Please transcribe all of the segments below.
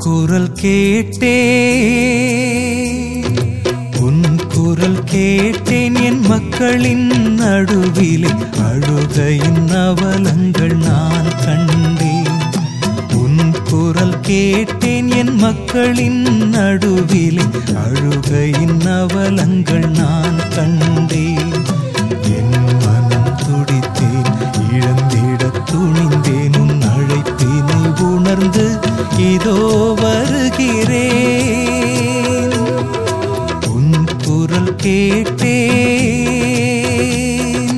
குரல் கேட்டே உன் குரல் கேட்டேன் என் மக்களின் நடுவிலே அழுகையின் அவலங்கள் நான் கண்டேன் உன் குரல் கேட்டேன் என் மக்களின் நடுவிலே அழுகையின் அவலங்கள் நான் கண்டேன் என் மனம் துடித்தேன் இழந்திட துணிந்தேன் உன் அழைப்பினை உணர்ந்து இதோ வருகிறேன் உன் குரல் கேட்டேன்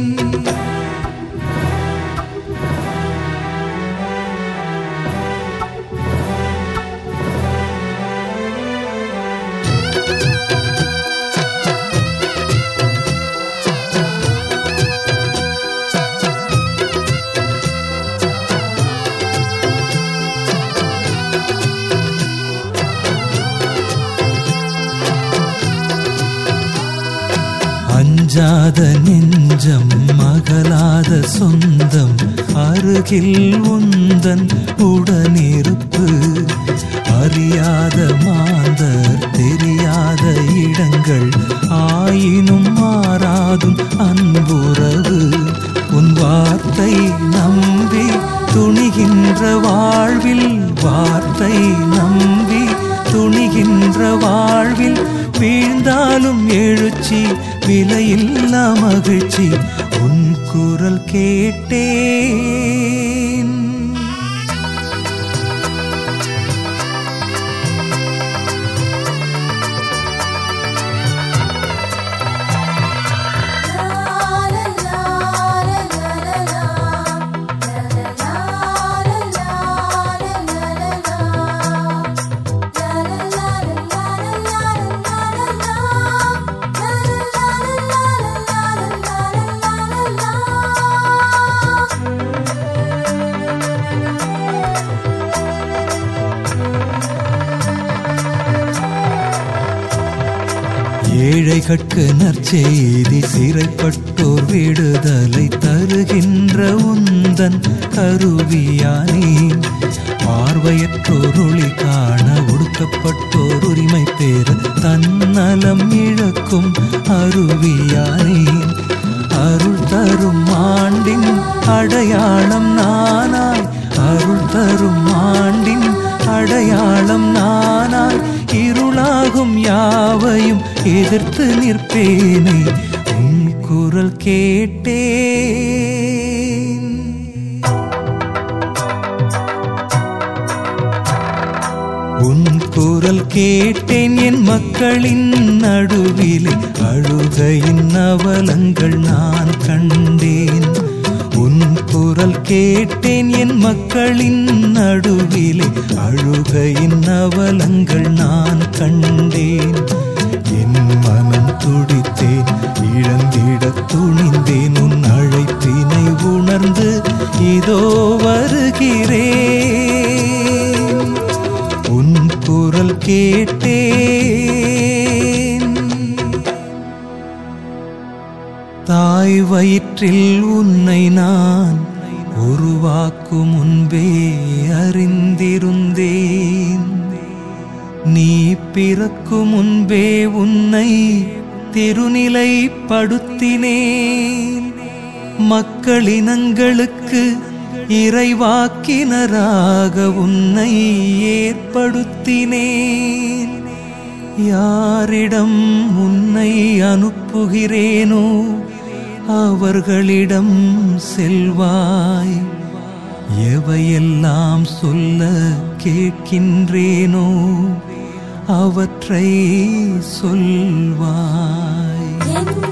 அஞ்சாத நெஞ்சம் மகளாத சொந்தம் அருகில் உந்தன் உடனிருப்பு அறியாத மாந்தர் தெரியாத இடங்கள் ஆயினும் மாறாதும் அன்புறவு உன் வார்த்தை நம்பி துணிகின்ற வாழ்வில் வார்த்தை நம்பி துணிகின்ற வாழ்வில் வீழ்ந்தாலும் எழுச்சி விலையில்லா மகிழ்ச்சி உன் குரல் கேட்டேன் ஏழைகட்கு நற்செய்தி சிறைப்பட்டோர் விடுதலை தருகின்ற உந்தன் கருவியானேன் பார்வையற்றோர் ஒளி காண ஒடுக்கப்பட்டோர் உரிமை பெற தன்னலம் இழக்கும் அருவியானேன் அருள் தரும் ஆண்டின் அடையாளம் நானாய் அருள் தரும் ஆண்டின் அடையாளம் நானாய் இருளாகும் யாவையும் எதிர்த்து நிற்பேனே உன் குரல் கேட்டேன் உன் குரல் கேட்டேன் என் மக்களின் நடுவிலே அழுகையின் அவலங்கள் நான் கண்டேன் உன் குரல் கேட்டேன் என் மக்களின் நடுவிலே அழுகையின் அவலங்கள் நான் கண்டேன் என் மனம் துடித்தேன் இழந்திட துணிந்தேன் உன் அழைப்பினை உணர்ந்து இதோ வருகிறேன் உன் குரல் கேட்டேன் தாய் வயிற்றில் உன்னை நான் உருவாக்கும் முன்பே அறிந்திருந்தேன் நீ பிறக்கும் முன்பே உன்னை திருநிலைப்படுத்தினேன் மக்களினங்களுக்கு இறைவாக்கினராக உன்னை ஏற்படுத்தினேன் யாரிடம் உன்னை அனுப்புகிறேனோ அவர்களிடம் செல்வாய் எவையெல்லாம் சொல்ல கேட்கின்றேனோ அவற்றை சொல்வாய் என்